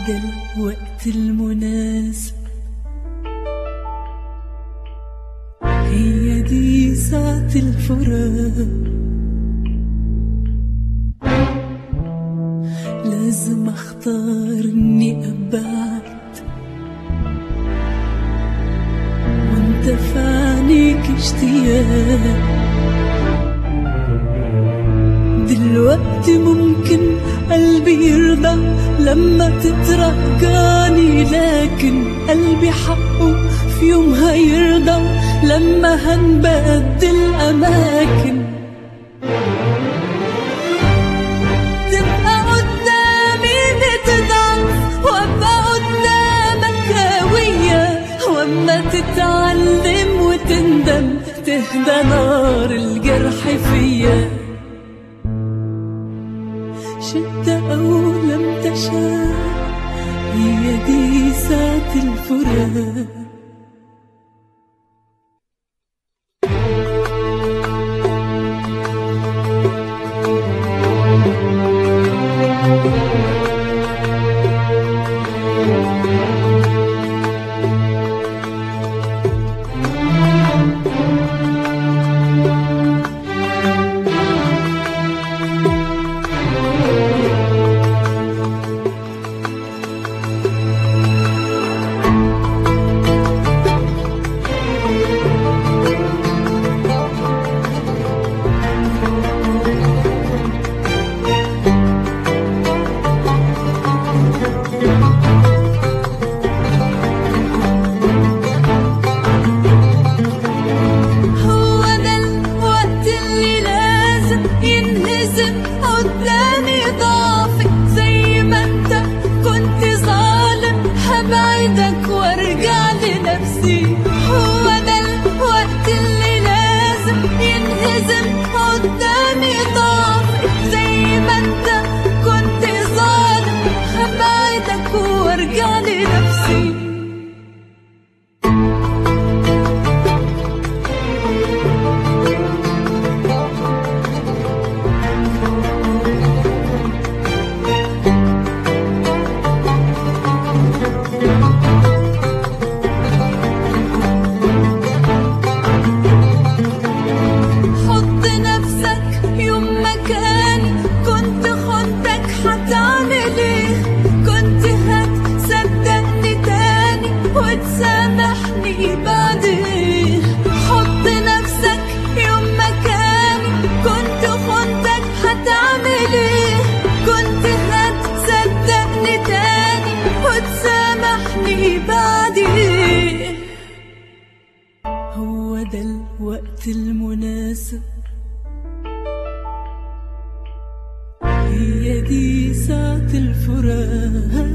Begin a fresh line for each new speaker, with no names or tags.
ده الوقت المناسب هي دي ساعة الفراق لازم اختار اني ابعد وانت في عينيك اشتياق دلوقتي ممكن قلبي يرضى لما تترجاني لكن قلبي حقه في يوم هيرضى لما هنبدل أماكن تبقى قدامي بتضعف وابقى قدامك هوية واما تتعلم وتندم تهدى نار الجرح فيا شئت أو لم تشاء هي دي ساعة الفراق هو ده الوقت اللي لازم ينهزم قدامي ضعفي زي ما انت كنت ظالم هبعدك وارجع لنفسي هو ده الوقت اللي لازم ينهزم قدامي ضعفي زي ما انت كنت ظالم هبعدك وارجع لنفسي حط نفسك يوم مكاني كنت خنتك هتعمل ايه كنت هتصدقني تاني وتسامحني بعدين حط نفسك يوم مكاني كنت خنتك هتعمل ايه كنت هتصدقني تاني وتسامحني بعدين هو ده الوقت المناسب هي دي ساعة الفراق